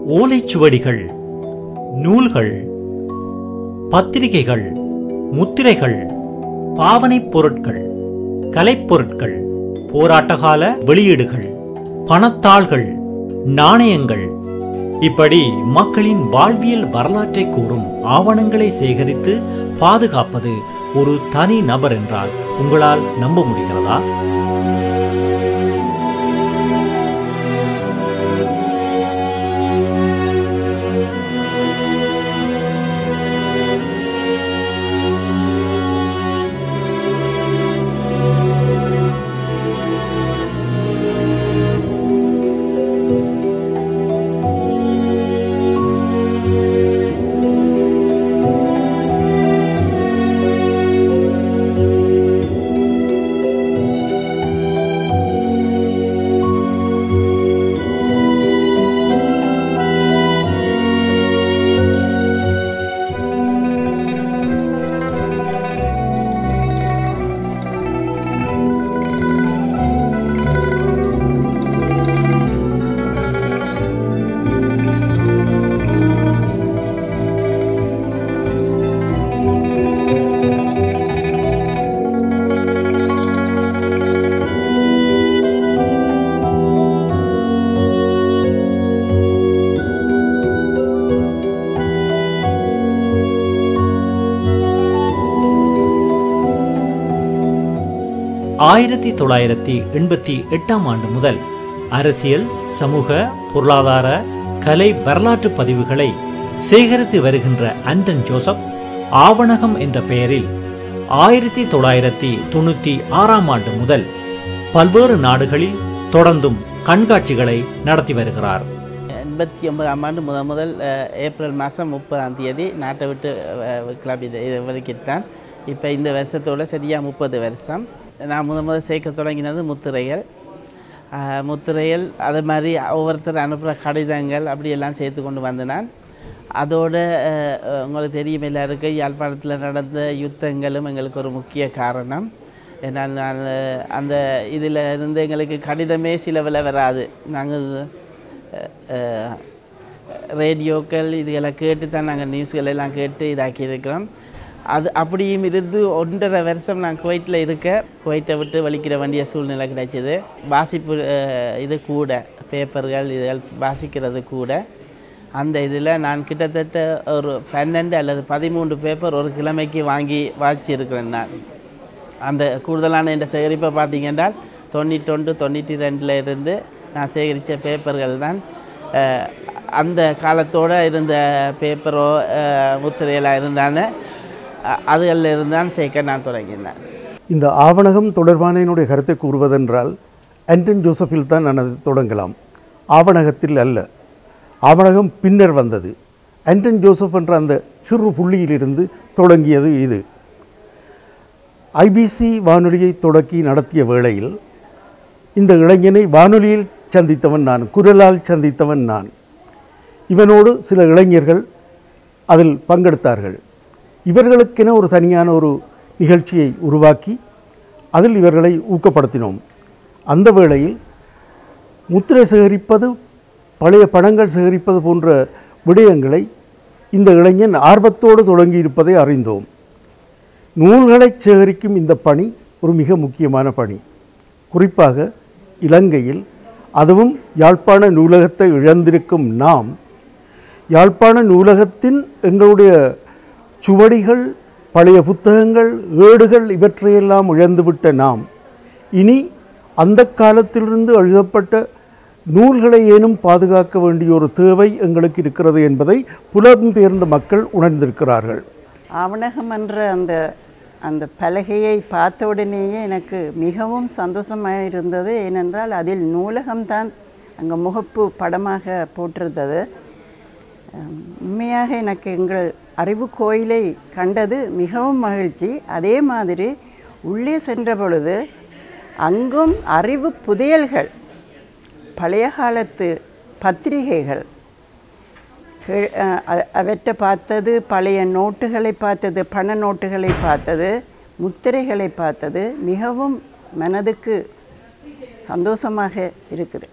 ஓலைச்சுவடிகள் நூல்கள் பத்திரிகைகள் முத்திரைகள் பாவனைப் பொருட்கள் கலைப்பொருட்கள் போராட்டகால வெளியீடுகள் பணத்தாள்கள் நாணயங்கள் இப்படி மக்களின் வாழ்வியல் வரலாற்றை கூறும் ஆவணங்களை சேகரித்து பாதுகாப்பது ஒரு தனி நபர் என்றால் உங்களால் நம்ப முடிகிறதா ஆயிரத்தி தொள்ளாயிரத்தி எண்பத்தி எட்டாம் ஆண்டு முதல் அரசியல் சமூக பொருளாதார கலை வரலாற்று பதிவுகளை சேகரித்து வருகின்ற அண்டன் ஜோசப் ஆவணகம் என்ற பெயரில் ஆயிரத்தி தொள்ளாயிரத்தி தொண்ணூத்தி ஆறாம் ஆண்டு முதல் பல்வேறு நாடுகளில் தொடர்ந்தும் கண்காட்சிகளை நடத்தி வருகிறார் எண்பத்தி ஒன்பதாம் ஆண்டு முதல் முதல் அஹ், ஏப்ரல் மாதம் முப்பதாம் தேதி நாட்டை விட்டு அஹ், கிளம்பி இது இது வெளிக்கிட்டான் இப்போ இந்த வருஷத்தோட சரியாக முப்பது வருஷம் நான் முத முதல் சேர்க்க தொடங்கினது முத்திரைகள் அஹ், முத்திரைகள் அது மாதிரி ஒவ்வொருத்தர் அனுப்புகிற கடிதங்கள் அப்படியெல்லாம் சேர்த்து கொண்டு வந்து நான் அதோட அஹ், அஹ், உங்களுக்கு தெரியும் எல்லாருக்கும் யாழ்ப்பாணத்தில் நடந்த யுத்தங்களும் எங்களுக்கு ஒரு முக்கிய காரணம் ஏன்னா நான் அஹ், அந்த இதில் இருந்து எங்களுக்கு கடிதமே சிலவில் வராது நாங்கள் அஹ், ரேடியோக்கள் இதுகளை கேட்டு தான் நாங்கள் நியூஸ்கள் எல்லாம் கேட்டு இதாக்கி இருக்கிறோம் அது அப்படியும் இருந்து ஒன்றரை வருஷம் நான் குவைட்டில் இருக்க குவைட்டை விட்டு வலிக்கிற வேண்டிய சூழ்நிலை கிடைச்சிது வாசிப்பு அஹ், இது கூட பேப்பர்கள் இதுகள் வாசிக்கிறது கூட அந்த இதில் நான் கிட்டத்தட்ட ஒரு பன்னெண்டு அல்லது பதிமூன்று பேப்பர் ஒரு கிழமைக்கு வாங்கி வாசிச்சிருக்கிறேன் நான் அந்த கூடுதலான இந்த சேகரிப்பை பார்த்தீங்கன்னா தொண்ணூற்றொன்று தொண்ணூற்றி ரெண்டில் இருந்து நான் சேகரித்த பேப்பர்கள் தான் அஹ், அந்த காலத்தோடு இருந்த பேப்பரோ அஹ், முத்திரையெல்லாம் இருந்தானே அ- அதுகளில் இருந்தான் சேர்க்க நான் தொடங்கினேன் இந்த ஆவணகம் தொடர்பான என்னுடைய கருத்தை கூறுவதென்றால் ஆண்டன் ஜோசஃபில் தான் நான் அதை தொடங்கலாம் ஆவணகத்தில் அல்ல ஆவணகம் பின்னர் வந்தது ஆண்டன் ஜோசப் என்ற அந்த சிறு புள்ளியிலிருந்து தொடங்கியது இது ஐபிசி வானொலியை தொடக்கி நடத்திய வேளையில் இந்த இளைஞனை வானொலியில் சந்தித்தவன் நான் குரலால் சந்தித்தவன் நான் இவனோடு சில இளைஞர்கள் அதில் பங்கெடுத்தார்கள் இவர்களுக்கென ஒரு தனியான ஒரு நிகழ்ச்சியை உருவாக்கி அதில் இவர்களை ஊக்கப்படுத்தினோம் அந்த வேளையில் முத்திரை சேகரிப்பது பழைய பணங்கள் சேகரிப்பது போன்ற விடயங்களை இந்த இளைஞன் ஆர்வத்தோடு தொடங்கி இருப்பதை அறிந்தோம் நூல்களை சேகரிக்கும் இந்த பணி ஒரு மிக முக்கியமான பணி குறிப்பாக இலங்கையில் அதுவும் யாழ்ப்பாண நூலகத்தை இழந்திருக்கும் நாம் யாழ்ப்பாண நூலகத்தின் எங்களுடைய சுவடிகள் பழைய புத்தகங்கள் ஏடுகள் இவற்றையெல்லாம் இழந்துவிட்ட நாம் இனி அந்த காலத்திலிருந்து எழுதப்பட்ட நூல்களை ஏனும் பாதுகாக்க வேண்டிய ஒரு தேவை எங்களுக்கு இருக்கிறது என்பதை புலம்பெயர்ந்த மக்கள் உணர்ந்திருக்கிறார்கள் ஆவணகம் என்ற அந்த அந்த பலகையை பார்த்த உடனேயே எனக்கு மிகவும் சந்தோஷமாக இருந்தது ஏனென்றால் அதில் நூலகம்தான் அங்கே முகப்பு படமாக போட்டிருந்தது உம், உண்மையாக எனக்கு எங்கள் அறிவு கோயிலை கண்டது மிகவும் மகிழ்ச்சி அதே மாதிரி உள்ளே சென்ற பொழுது அங்கும் அறிவு புதையல்கள் பழைய காலத்து பத்திரிகைகள் கீழ்- அஹ் அ- அவற்றை பார்த்தது பழைய நோட்டுகளை பார்த்தது பண நோட்டுகளை பார்த்தது முத்திரைகளை பார்த்தது மிகவும் மனதுக்கு சந்தோஷமாக இருக்குது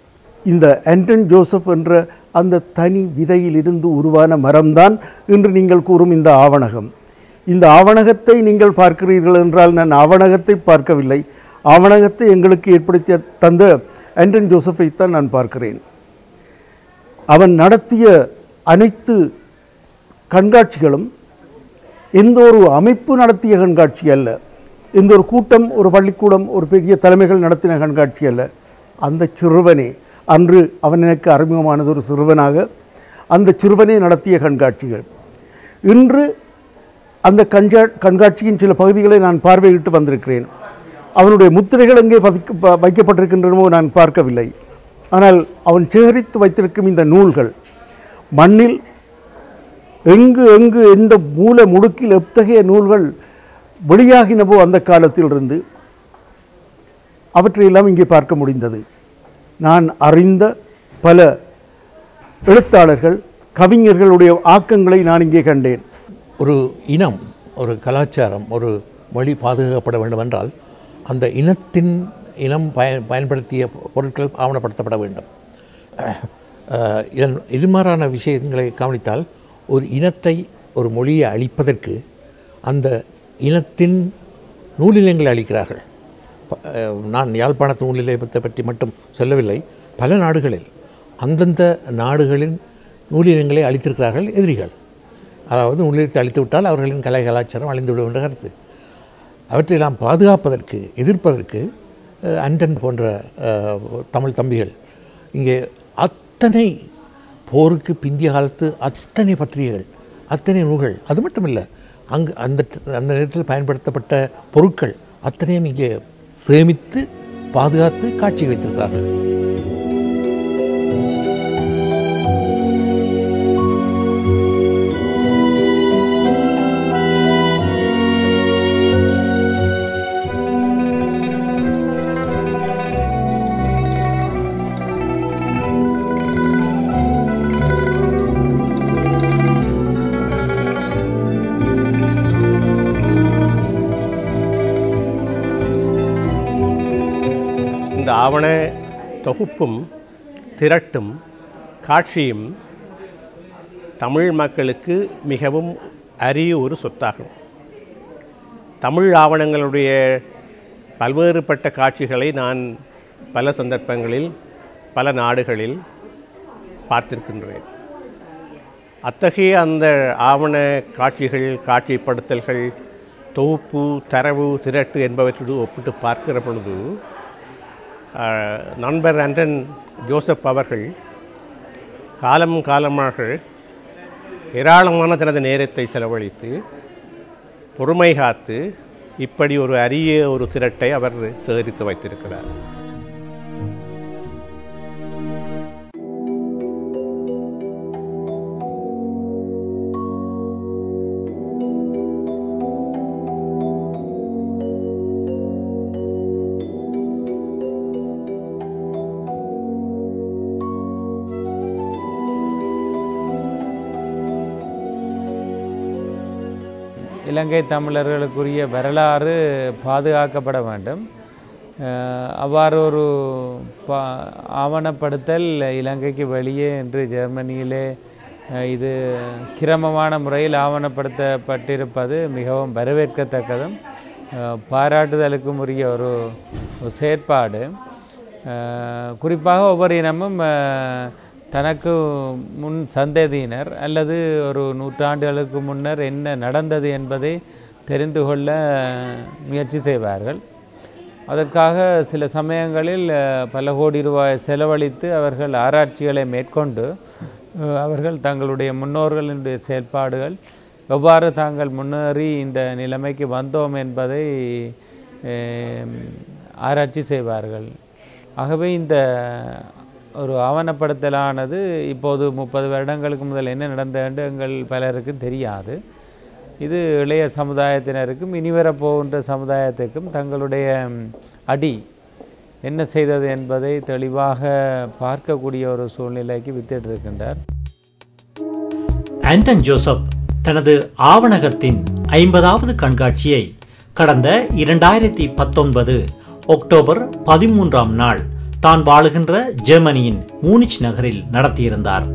இந்த ஆண்டன் ஜோசப் என்ற அந்த தனி விதையிலிருந்து உருவான மரம்தான் இன்று நீங்கள் கூறும் இந்த ஆவணகம் இந்த ஆவணகத்தை நீங்கள் பார்க்கிறீர்கள் என்றால் நான் ஆவணகத்தை பார்க்கவில்லை ஆவணகத்தை எங்களுக்கு ஏற்படுத்திய தந்த ஆண்டன் ஜோசஃபைத்தான் நான் பார்க்கிறேன் அவன் நடத்திய அனைத்து கண்காட்சிகளும் எந்த ஒரு அமைப்பு நடத்திய கண்காட்சி அல்ல எந்த ஒரு கூட்டம் ஒரு பள்ளிக்கூடம் ஒரு பெரிய தலைமைகள் நடத்தின கண்காட்சி அல்ல அந்த சிறுவனே அன்று அவன் எனக்கு அறிமுகமானது ஒரு சிறுவனாக அந்த சிறுவனே நடத்திய கண்காட்சிகள் இன்று அந்த கண்கா கண்காட்சியின் சில பகுதிகளை நான் பார்வையிட்டு வந்திருக்கிறேன் அவனுடைய முத்திரைகள் எங்கே பதிக்க ப- வைக்கப்பட்டிருக்கின்றனவோ நான் பார்க்கவில்லை ஆனால் அவன் சேகரித்து வைத்திருக்கும் இந்த நூல்கள் மண்ணில் எங்கு எங்கு எந்த மூல முடுக்கில் எத்தகைய நூல்கள் வெளியாகினவோ அந்த காலத்திலிருந்து அவற்றையெல்லாம் இங்கே பார்க்க முடிந்தது நான் அறிந்த பல எழுத்தாளர்கள் கவிஞர்களுடைய ஆக்கங்களை நான் இங்கே கண்டேன் ஒரு இனம் ஒரு கலாச்சாரம் ஒரு மொழி பாதுகாக்கப்பட வேண்டும் என்றால் அந்த இனத்தின் இனம் பய பயன்படுத்திய பொருட்கள் ஆவணப்படுத்தப்பட வேண்டும் அஹ், இதன் எதிர்மாறான விஷயங்களை கவனித்தால் ஒரு இனத்தை ஒரு மொழியை அழிப்பதற்கு அந்த இனத்தின் நூலிலங்களை அளிக்கிறார்கள் ப- அஹ், நான் யாழ்ப்பாணத்து நூலிலயத்தை பற்றி மட்டும் சொல்லவில்லை பல நாடுகளில் அந்தந்த நாடுகளின் நூலிலங்களை அளித்திருக்கிறார்கள் எதிரிகள் அதாவது நூலிலத்தை அழித்து விட்டால் அவர்களின் கலை கலாச்சாரம் அழிந்துவிடும் என்ற கருத்து அவற்றையெல்லாம் பாதுகாப்பதற்கு எதிர்ப்பதற்கு அஹ், அண்டன் போன்ற அஹ், தமிழ் தம்பிகள் இங்கே அத்தனை போருக்கு பிந்திய காலத்து அத்தனை பத்திரிகைகள் அத்தனை நூல்கள் அது மட்டும் இல்லை அங்கு அந்த அந்த நேரத்தில் பயன்படுத்தப்பட்ட பொருட்கள் அத்தனையும் இங்கே சேமித்து பாதுகாத்து காட்சி வைத்திருக்கிறார்கள் இந்த ஆவண தொகுப்பும் திரட்டும் காட்சியும் தமிழ் மக்களுக்கு மிகவும் அரிய ஒரு சொத்தாகும் தமிழ் ஆவணங்களுடைய பல்வேறுபட்ட காட்சிகளை நான் பல சந்தர்ப்பங்களில் பல நாடுகளில் பார்த்திருக்கின்றேன் அத்தகைய அந்த ஆவண காட்சிகள் காட்சிப்படுத்தல்கள் தொகுப்பு தரவு திரட்டு என்பவற்றோடு ஒப்பிட்டு பார்க்கிற பொழுது ஆஹ், நண்பர் அண்டன் ஜோசப் அவர்கள் காலம் காலமாக ஏராளமான தனது நேரத்தை செலவழித்து பொறுமை காத்து இப்படி ஒரு அரிய ஒரு திரட்டை அவர் சேகரித்து வைத்திருக்கிறார் இலங்கை தமிழர்களுக்குரிய வரலாறு பாதுகாக்கப்பட வேண்டும் அஹ் அவ்வாறு ஒரு பா ஆவணப்படுத்தல் இலங்கைக்கு வெளியே இன்று ஜெர்மனியிலே அஹ் இது கிரமமான முறையில் ஆவணப்படுத்தப்பட்டிருப்பது மிகவும் வரவேற்கத்தக்கதும் அஹ் பாராட்டுதலுக்கும் உரிய ஒரு ஒரு செயற்பாடு அஹ் குறிப்பாக ஒவ்வொரு இனமும் அஹ், தனக்கு முன் சந்ததியினர் அல்லது ஒரு நூற்றாண்டுகளுக்கு முன்னர் என்ன நடந்தது என்பதை தெரிந்து கொள்ள முயற்சி செய்வார்கள் அதற்காக சில சமயங்களில் அஹ், பல கோடி ரூபாய் செலவழித்து அவர்கள் ஆராய்ச்சிகளை மேற்கொண்டு அஹ், அவர்கள் தங்களுடைய முன்னோர்களினுடைய செயல்பாடுகள் எவ்வாறு தாங்கள் முன்னேறி இந்த நிலைமைக்கு வந்தோம் என்பதை அஹ், ஆராய்ச்சி செய்வார்கள் ஆகவே இந்த ஒரு ஆவணப்படுத்தலானது இப்போது முப்பது வருடங்களுக்கு முதல் என்ன நடந்தது என்று எங்கள் பலருக்கு தெரியாது இது இளைய சமுதாயத்தினருக்கும் இனி வரப்போகின்ற சமுதாயத்துக்கும் தங்களுடைய ம், அடி என்ன செய்தது என்பதை தெளிவாக பார்க்கக்கூடிய ஒரு சூழ்நிலைக்கு வித்திட்டிருக்கின்றார் ஆண்டன் ஜோசப் தனது ஆவணகத்தின் ஐம்பதாவது கண்காட்சியை கடந்த இரண்டாயிரத்தி பத்தொன்பது அக்டோபர் பதிமூன்றாம் நாள் தான் வாழுகின்ற ஜெர்மனியின் மூனிச் நகரில் நடத்தியிருந்தார்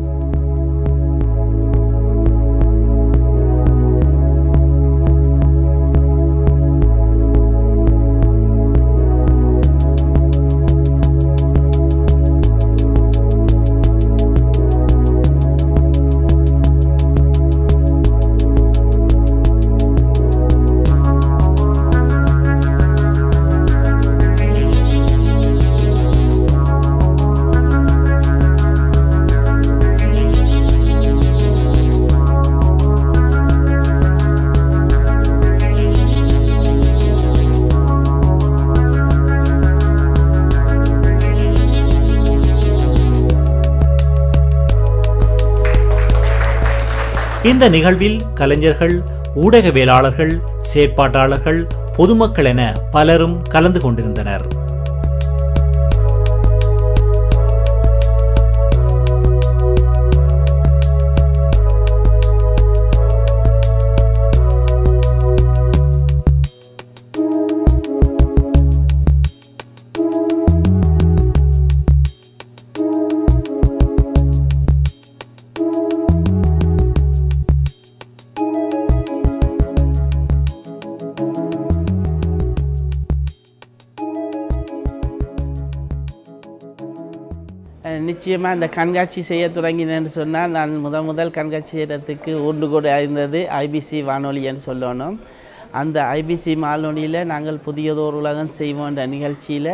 இந்த நிகழ்வில் கலைஞர்கள் ஊடகவியலாளர்கள் செயற்பாட்டாளர்கள் பொதுமக்கள் என பலரும் கலந்து கொண்டிருந்தனர் நிச்சயமாக இந்த கண்காட்சி செய்ய தொடங்கினேன்னு சொன்னால் நான் முத முதல் கண்காட்சி செய்கிறதுக்கு ஊண்டு கூட இருந்தது ஐபிசி வானொலின்னு சொல்லணும் அந்த ஐபிசி வானொலியில் நாங்கள் புதியதோர் உலகம் செய்வோன்ற நிகழ்ச்சியில்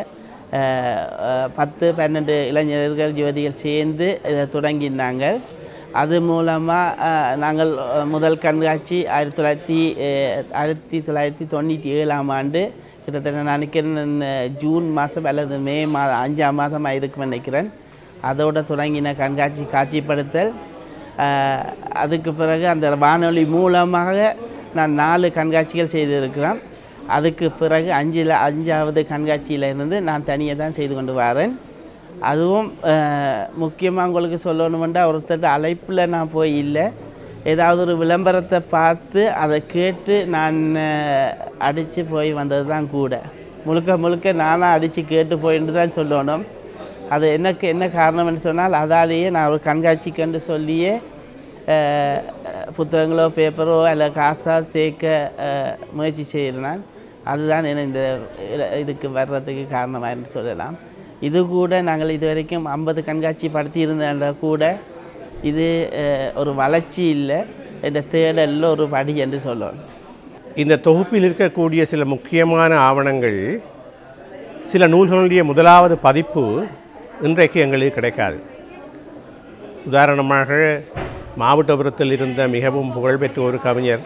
பத்து பன்னெண்டு இளைஞர்கள் யுவதிகள் சேர்ந்து இதை தொடங்கினாங்க அது மூலமாக நாங்கள் அஹ், முதல் கண்காட்சி ஆயிரத்தி தொள்ளாயிரத்தி அஹ், ஆயிரத்தி தொள்ளாயிரத்தி தொண்ணூற்றி ஏழாம் ஆண்டு கிட்டத்தட்ட நான் நினைக்கிறேன் அஹ், ஜூன் மாதம் அல்லது மே மாதம் அஞ்சாம் மாதமாக இருக்குன்னு நினைக்கிறேன் அதோட தொடங்கின கண்காட்சி காட்சிப்படுத்தல் அஹ், அதுக்கு பிறகு அந்த வானொலி மூலமாக நான் நாலு கண்காட்சிகள் செய்திருக்கிறேன் அதுக்கு பிறகு அஞ்சில் அஞ்சாவது கண்காட்சியில இருந்து நான் தனியாக தான் செய்து கொண்டு வரேன் அதுவும் முக்கியமாக உங்களுக்கு சொல்லணுமெண்டா ஒருத்தர் அழைப்பில் நான் போய் இல்லை ஏதாவது ஒரு விளம்பரத்தை பார்த்து அதை கேட்டு நான் அடித்து போய் வந்தது தான் கூட முழுக்க முழுக்க நானாக அடித்து கேட்டு போயின்னு தான் சொல்லணும் அது எனக்கு என்ன காரணம்னு சொன்னால் அதாலேயே நான் ஒரு கண்காட்சிக்கண்டு சொல்லியே அஹ், புத்தகங்களோ பேப்பரோ அல்ல காசா சேர்க்க அஹ், முயற்சி செய்கிறேன் அதுதான் என்ன இந்த இல- இதுக்கு வர்றதுக்கு காரணமாக சொல்லலாம் இது கூட நாங்கள் இது வரைக்கும் ஐம்பது கண்காட்சி படுத்தி இருந்தால் கூட இது அஹ், ஒரு வளர்ச்சி இல்லை இந்த தேடலில் ஒரு படி என்று சொல்லணும் இந்த தொகுப்பில் இருக்கக்கூடிய சில முக்கியமான ஆவணங்கள் சில நூல்களுடைய முதலாவது பதிப்பு இன்றைக்கு எங்களுக்கு கிடைக்காது உதாரணமாக மாவட்டபுரத்தில் இருந்த மிகவும் புகழ்பெற்ற ஒரு கவிஞர்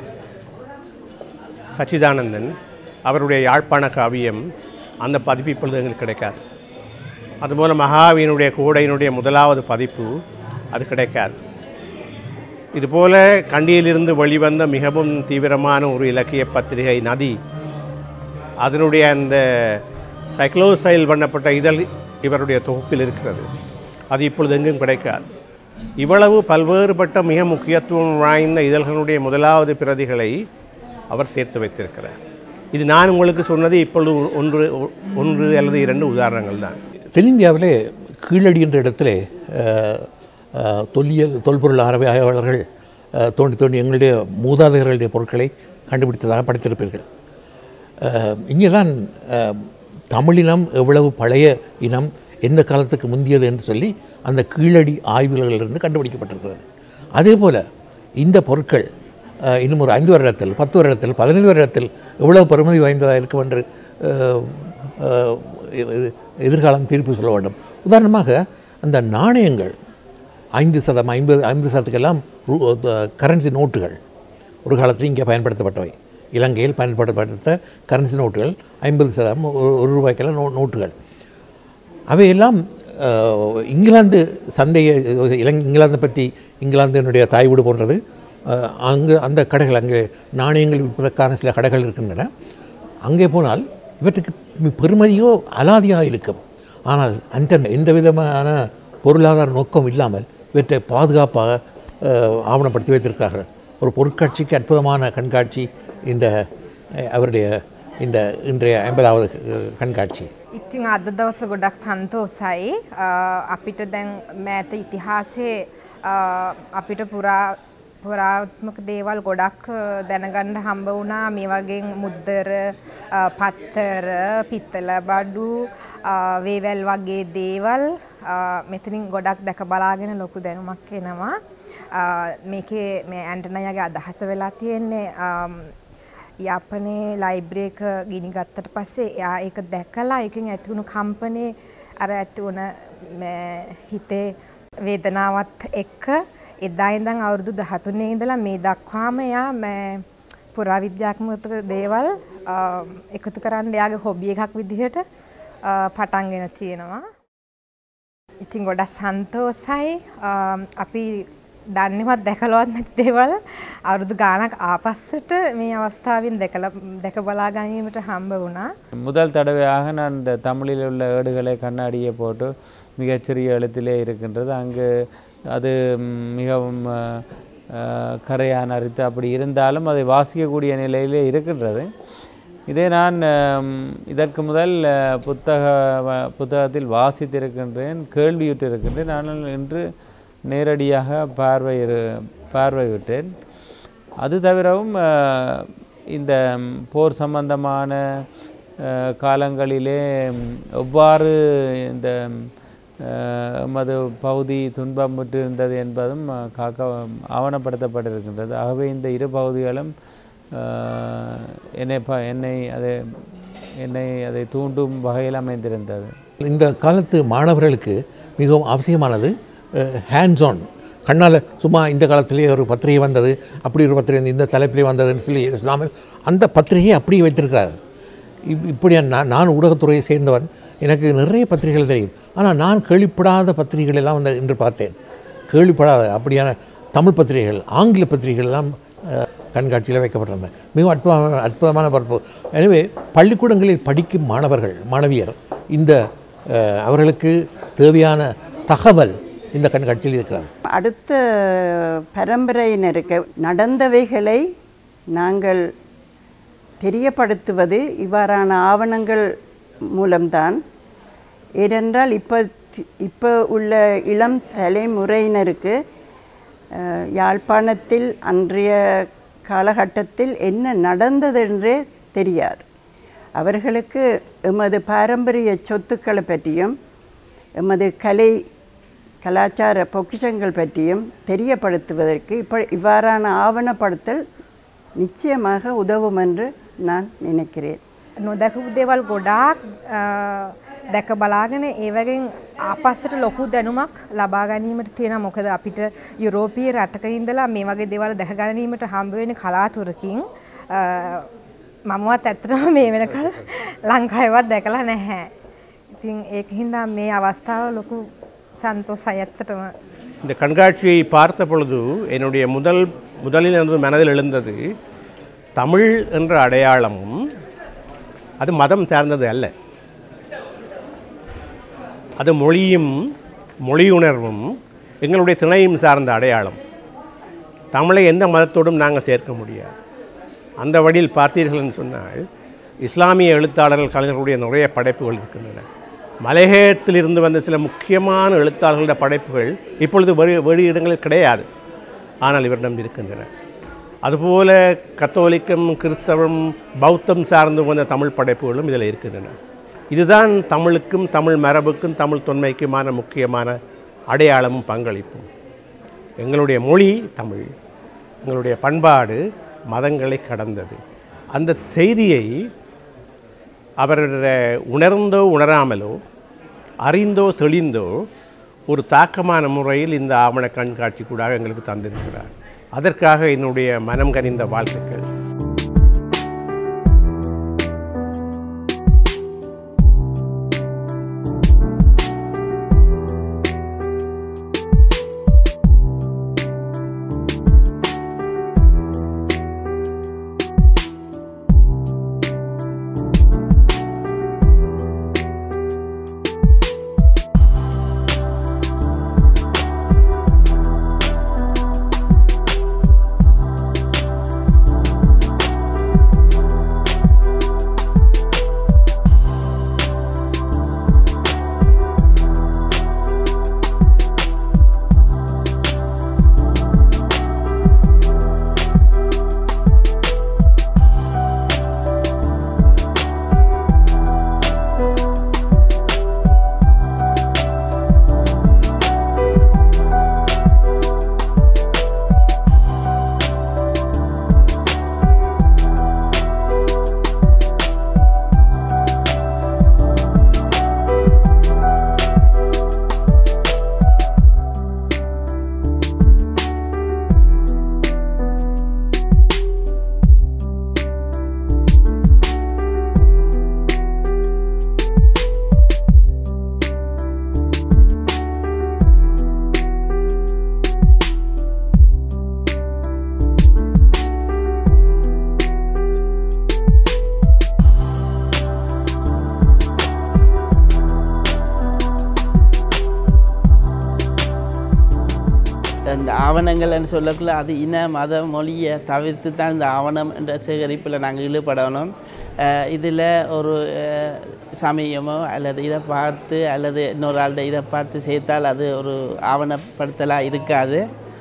சச்சிதானந்தன் அவருடைய யாழ்ப்பாண காவியம் அந்த பதிப்பு இப்பொழுது எங்களுக்கு கிடைக்காது அதுபோல் மகாவியினுடைய கூடையினுடைய முதலாவது பதிப்பு அது கிடைக்காது இதுபோல கண்டியிலிருந்து வெளிவந்த மிகவும் தீவிரமான ஒரு இலக்கிய பத்திரிகை நதி அதனுடைய அந்த சைக்ளோசைல் பண்ணப்பட்ட இதழ் இவருடைய தொகுப்பில் இருக்கிறது அது இப்பொழுது எங்கும் கிடைக்காது இவ்வளவு பல்வேறுபட்ட மிக முக்கியத்துவம் வாய்ந்த இதழ்களுடைய முதலாவது பிரதிகளை அவர் சேர்த்து வைத்திருக்கிறார் இது நான் உங்களுக்கு சொன்னது இப்பொழுது ஒன்று ஒன்று அல்லது இரண்டு உதாரணங்கள் தான் தென்னிந்தியாவிலே கீழடி என்ற இடத்திலே அஹ், அஹ், தொல்லியல் தொல்பொருள் ஆராய்வாளர்கள் அஹ், தோண்டி தோண்டி எங்களுடைய மூதாதையர்களுடைய பொருட்களை கண்டுபிடித்ததாக படித்திருப்பீர்கள் அஹ், இங்கே தான் அஹ், தமிழினம் எவ்வளவு பழைய இனம் எந்த காலத்துக்கு முந்தியது என்று சொல்லி அந்த கீழடி ஆய்வுகளிலிருந்து கண்டுபிடிக்கப்பட்டிருக்கிறது அதே போல் இந்த பொருட்கள் அஹ், இன்னும் ஒரு ஐந்து வருடத்தில் பத்து வருடத்தில் பதினைந்து வருடத்தில் எவ்வளவு பெருமதி வாய்ந்ததாக இருக்கும் என்று அஹ், அஹ், எ- எதிர்காலம் தீர்ப்பு சொல்ல வேண்டும் உதாரணமாக அந்த நாணயங்கள் ஐந்து சதம் ஐம்பது ஐந்து சதத்துக்கெல்லாம் கரன்சி நோட்டுகள் ஒரு காலத்தில் இங்கே பயன்படுத்தப்பட்டவை இலங்கையில் பயன்படுத்தப்பட்ட கரன்சி நோட்டுகள் ஐம்பது சதம் ஒரு ஒரு ரூபாய்க்கெல்லாம் நோ நோட்டுகள் அவையெல்லாம் அஹ், இங்கிலாந்து சந்தையை இலங் இங்கிலாந்தை பற்றி இங்கிலாந்தினுடைய தாய்வீடு போன்றது அஹ், அங்கு அந்த கடைகள் அங்கே நாணயங்கள் விற்பதற்கான சில கடைகள் இருக்கின்றன அங்கே போனால் இவற்றுக்கு மி- பெருமதியோ அலாதியாக இருக்கும் ஆனால் அன்டன் எந்த விதமான பொருளாதார நோக்கம் இல்லாமல் இவற்றை பாதுகாப்பாக அஹ், ஆவணப்படுத்தி வைத்திருக்கிறார்கள் ஒரு பொருட்காட்சிக்கு அற்புதமான கண்காட்சி இந்த அஹ், அவருடைய இந்த இன்றைய ஐம்பதாவது கண்காட்சி ඉතින් අද දවස ගොඩක් සන්තෝසයි අ, අපිට දැන් මෑත ඉතිහාසයේ අ, අපිට පුරා පුරාත්මක දේවල් ගොඩක් අ, දැනගන්න හම්බ වුණා මේ වගේ මුද්දර අ, පත්තර පිත්තල බඩු අ, වේවැල් වගේ දේවල් අ, මෙතනින් ගොඩක් දැක බලාගෙන ලොකු දැනුමක් එනවා අ, මේකේ මේ ඇන්ටනයගේ අදහස වෙලා තියෙන්නේ අම්, යාපනයේ ලයිබ්‍රේක ගිනි ගත්තට පස්සේ එයා ඒක දැකලා එකින් ඇතිවුණු කම්පනේ අර ඇතිවුණ හිතේ වේදනාවත් එක්ක එදා ඉඳන් අවුරුදු දහතුනේ ඉඳලා මේ දක්වාම එයා පුරාවිද්‍යාත්මක දේවල් අ, එකතු කරන්න එයාගේ හොබි එකක් විදිහට අ, පටන්ගෙන තියෙනවා. ඉතින් ගොඩක් සන්තෝසයි අ, අපි දන්නවත් දැකලවත් නැති දේවල් අවුරුදු ගානක් ආපස්සට මේ අවස්ථාවෙන් දැකලා දැක බලා ගැනීමට හම්බ වුණා. முதல் தடவையாக நான் இந்த தமிழில் உள்ள ஏடுகளை கண்ணாடியை போட்டு மிகச்சிறிய எழுத்திலே இருக்கின்றது அங்கு அது ம், மிகவும் அஹ், அஹ், கரையான் அரித்து அப்படி இருந்தாலும் அதை வாசிக்கக்கூடிய நிலையிலே இருக்கின்றது இதை நான் அம், இதற்கு முதல் அஹ், புத்தக வ- புத்தகத்தில் வாசித்திருக்கின்றேன் கேள்வியுற்று இருக்கின்றேன் ஆனால் இன்று நேரடியாக பார்வை பார்வையிட்டேன் அது தவிரவும் அஹ், இந்த ம், போர் சம்பந்தமான அஹ், காலங்களிலே ம், எவ்வாறு இந்த ம், அஹ், எமது பகுதி துன்பமுற்று இருந்தது என்பதும் அஹ், காக்க ஆவணப்படுத்தப்பட்டிருக்கின்றது ஆகவே இந்த இரு பகுதிகளும் அஹ், என்னை ப என்னை அதை என்னை அதை தூண்டும் வகையில் அமைந்திருந்தது இந்த காலத்து மாணவர்களுக்கு மிகவும் அவசியமானது ஹேண்ட்ஸ் ஆன் கண்ணால் சும்மா இந்த காலத்திலேயே ஒரு பத்திரிகை வந்தது அப்படி ஒரு பத்திரிகை வந்து இந்த தலைப்பிலே வந்ததுன்னு சொல்லி இல்லாமல் அந்த பத்திரிகையை அப்படியே வைத்திருக்கிறார் இப் இப்படி நான் நான் ஊடகத்துறையை சேர்ந்தவன் எனக்கு நிறைய பத்திரிகைகள் தெரியும் ஆனால் நான் கேள்விப்படாத பத்திரிகைகள் எல்லாம் வந்து இன்று பார்த்தேன் கேள்விப்படாத அப்படியான தமிழ் பத்திரிகைகள் ஆங்கில பத்திரிகைகள் எல்லாம் அஹ், கண்காட்சியில் வைக்கப்பட்டிருந்தன மிகவும் அற்புதமான அற்புதமான பரப்பு எனவே பள்ளிக்கூடங்களில் படிக்கும் மாணவர்கள் மாணவியர் இந்த அஹ், அவர்களுக்கு தேவையான தகவல் இந்த கண்காட்சியில் இருக்கிறார் அடுத்த பரம்பரையினருக்கு நடந்தவைகளை நாங்கள் தெரியப்படுத்துவது இவ்வாறான ஆவணங்கள் மூலம்தான் ஏனென்றால் இப்போ இப்போ உள்ள இளம் தலைமுறையினருக்கு அஹ், யாழ்ப்பாணத்தில் அன்றைய காலகட்டத்தில் என்ன நடந்ததென்றே தெரியாது அவர்களுக்கு எமது பாரம்பரிய சொத்துக்களை பற்றியும் எமது கலை கலாச்சார பொக்கிஷங்கள் பற்றியும் தெரியப்படுத்துவதற்கு இப்போ இவ்வாறான ஆவணப்படுத்தல் நிச்சயமாக உதவும் என்று நான் நினைக்கிறேன் නොදැකපු දේවල් ගොඩාක් අ, දැක බලාගෙන ඒවගෙන් ආපස්සට ලොකු දැනුමක් ලබා ගැනීමට තියෙන මොකද අපිට යුරෝපීය රටක ඉඳලා මේ වගේ දේවල් දැක ගැනීමට හම්බ වෙන කලාතුරකින් අ, මමවත් ඇත්තටම මේ වෙනකල් ලංකාවවත් දැකලා නැහැ. ඉතින් ඒක හින්දා මේ අවස්ථාව ලොකු සන්තෝසයි ඇත්තටම. இந்த கண்காட்சியை பார்த்த பொழுது என்னுடைய முதல் முதலில் எனது மனதில் எழுந்தது தமிழ் என்ற அடையாளமும் அது மதம் சார்ந்தது அல்ல அது மொழியும் மொழியுணர்வும் எங்களுடைய திணையும் சார்ந்த அடையாளம் தமிழை எந்த மதத்தோடும் நாங்கள் சேர்க்க முடியாது அந்த வழியில் பார்த்தீர்கள் என்று சொன்னால் இஸ்லாமிய எழுத்தாளர்கள் கலைஞர்களுடைய நிறைய படைப்புகள் இருக்கின்றன மலையகத்திலிருந்து வந்த சில முக்கியமான எழுத்தாளர்களுடைய படைப்புகள் இப்பொழுது வெளி வெளியிடங்களில் கிடையாது ஆனால் இவரிடம் இருக்கின்றன அதுபோல கத்தோலிக்கம் கிறிஸ்தவம் பௌத்தம் சார்ந்து வந்த தமிழ் படைப்புகளும் இதில் இருக்கின்றன இதுதான் தமிழுக்கும் தமிழ் மரபுக்கும் தமிழ் தொன்மைக்குமான முக்கியமான அடையாளமும் பங்களிப்பும் எங்களுடைய மொழி தமிழ் எங்களுடைய பண்பாடு மதங்களை கடந்தது அந்த செய்தியை அவர் உணர்ந்தோ உணராமலோ அறிந்தோ தெளிந்தோ ஒரு தாக்கமான முறையில் இந்த ஆவண கண்காட்சி கூட எங்களுக்கு தந்திருக்கிறார் அதற்காக என்னுடைய மனம் கனிந்த வாழ்த்துக்கள் அந்த ஆவணங்கள்னு சொல்லக்குள்ள அது இன மத மொழியை தவிர்த்து தான் இந்த ஆவணம் என்ற சேகரிப்பில் நாங்கள் ஈடுபடணும் இதில் ஒரு அஹ், சமயமோ அல்லது இதை பார்த்து அல்லது இன்னொரு ஆள்கிட்ட இதை பார்த்து சேர்த்தால் அது ஒரு ஆவணப்படுத்தலாக இருக்காது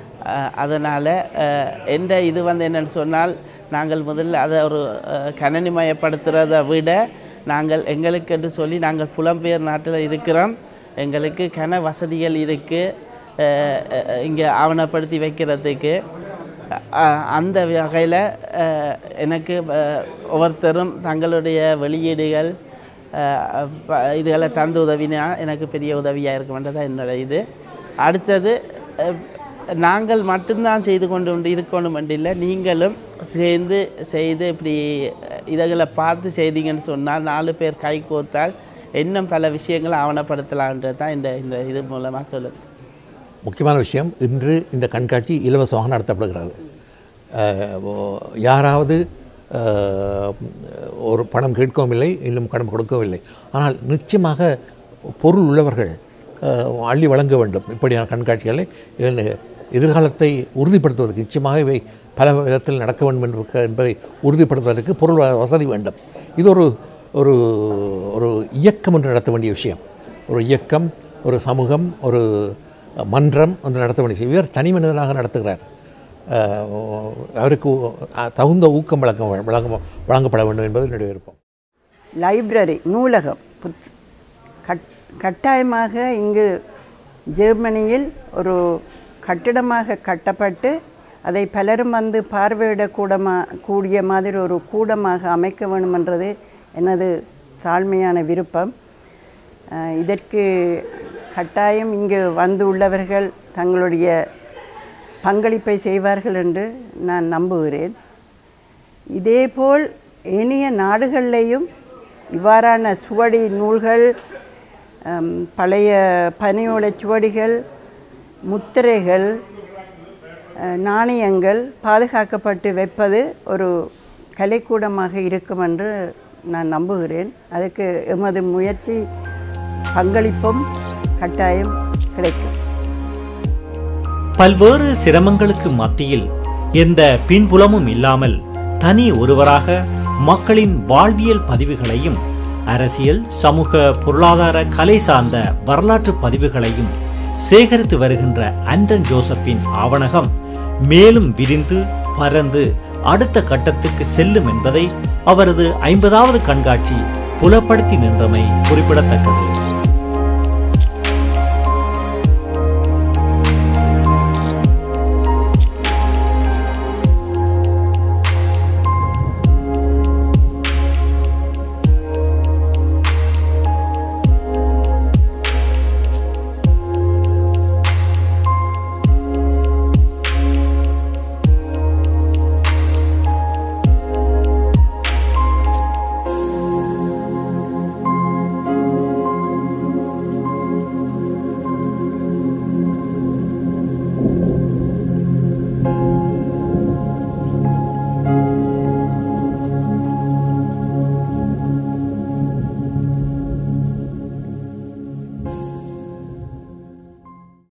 அதனால் எந்த இது வந்து என்னன்னு சொன்னால் நாங்கள் முதல்ல அதை ஒரு அஹ், கணனிமயப்படுத்துகிறத விட நாங்கள் எங்களுக்கென்று சொல்லி நாங்கள் புலம்பெயர் நாட்டில் இருக்கிறோம் எங்களுக்கு கன வசதிகள் இருக்குது இங்கே ஆவணப்படுத்தி வைக்கிறதுக்கு அஹ், அந்த வகையில் எனக்கு அஹ், ஒவ்வொருத்தரும் தங்களுடைய வெளியீடுகள் அஹ், ப- இதுகளை தந்து உதவினா எனக்கு பெரிய உதவியாக இருக்குமென்றதான் என்னோட இது அடுத்தது அஹ், நாங்கள் மட்டும்தான் செய்து கொண்டு உண்டு இருக்கணும் இல்லை நீங்களும் சேர்ந்து செய்து இப்படி இதுகளை பார்த்து செய்தீங்கன்னு சொன்னால் நாலு பேர் கை கோர்த்தால் இன்னும் பல விஷயங்களை ஆவணப்படுத்தலான்றது தான் இந்த இந்த இது மூலமாக சொல்லுது முக்கியமான விஷயம் இன்று இந்த கண்காட்சி இலவசமாக நடத்தப்படுகிறது அஹ், ஓ- யாராவது அஹ், ஒரு பணம் கேட்கவும் இல்லை இன்னும் பணம் கொடுக்கவும் இல்லை ஆனால் நிச்சயமாக பொருள் உள்ளவர்கள் அஹ், அள்ளி வழங்க வேண்டும் இப்படியான கண்காட்சிகளை இதன் எதிர்காலத்தை உறுதிப்படுத்துவதற்கு நிச்சயமாக இவை பல விதத்தில் நடக்க வேண்டும் என்று என்பதை உறுதிப்படுத்துவதற்கு பொருள் வ- வசதி வேண்டும் இது ஒரு ஒரு ஒரு இயக்கம் என்று நடத்த வேண்டிய விஷயம் ஒரு இயக்கம் ஒரு சமூகம் ஒரு மன்றம் ஒன்று நடத்த வேண்டிய விஷயம். இவர் தனி மனிதனாக நடத்துகிறார் அஹ், அவருக்கு ஊ- அஹ், தகுந்த ஊக்கம் வழங்க வழங்க வழங்கப்பட வேண்டும் என்பது என்னுடைய விருப்பம் லைப்ரரி நூலகம் புத் கட் கட்டாயமாக இங்கு ஜெர்மனியில் ஒரு கட்டிடமாக கட்டப்பட்டு அதை பலரும் வந்து பார்வையிட கூடமா கூடிய மாதிரி ஒரு கூடமாக அமைக்க வேண்டுமென்றது எனது தாழ்மையான விருப்பம் அஹ், இதற்கு கட்டாயம் இங்கு வந்து உள்ளவர்கள் தங்களுடைய பங்களிப்பை செய்வார்கள் என்று நான் நம்புகிறேன் இதேபோல் ஏனைய நாடுகளிலேயும் இவ்வாறான சுவடி நூல்கள் ஹம், பழைய பனையோலை சுவடிகள் முத்திரைகள் அஹ், நாணயங்கள் பாதுகாக்கப்பட்டு வைப்பது ஒரு கலைக்கூடமாக இருக்கும் என்று நான் நம்புகிறேன் அதுக்கு எமது முயற்சி பங்களிப்பும் கட்டாயம் கிடைக்கும் பல்வேறு சிரமங்களுக்கு மத்தியில் எந்த பின்புலமும் இல்லாமல் தனி ஒருவராக மக்களின் வாழ்வியல் பதிவுகளையும் அரசியல் சமூக பொருளாதார கலை சார்ந்த வரலாற்று பதிவுகளையும் சேகரித்து வருகின்ற ஆண்டன் ஜோசப்பின் ஆவணகம் மேலும் விரிந்து பரந்து அடுத்த கட்டத்துக்கு செல்லும் என்பதை அவரது ஐம்பதாவது கண்காட்சி புலப்படுத்தி நின்றமை குறிப்பிடத்தக்கது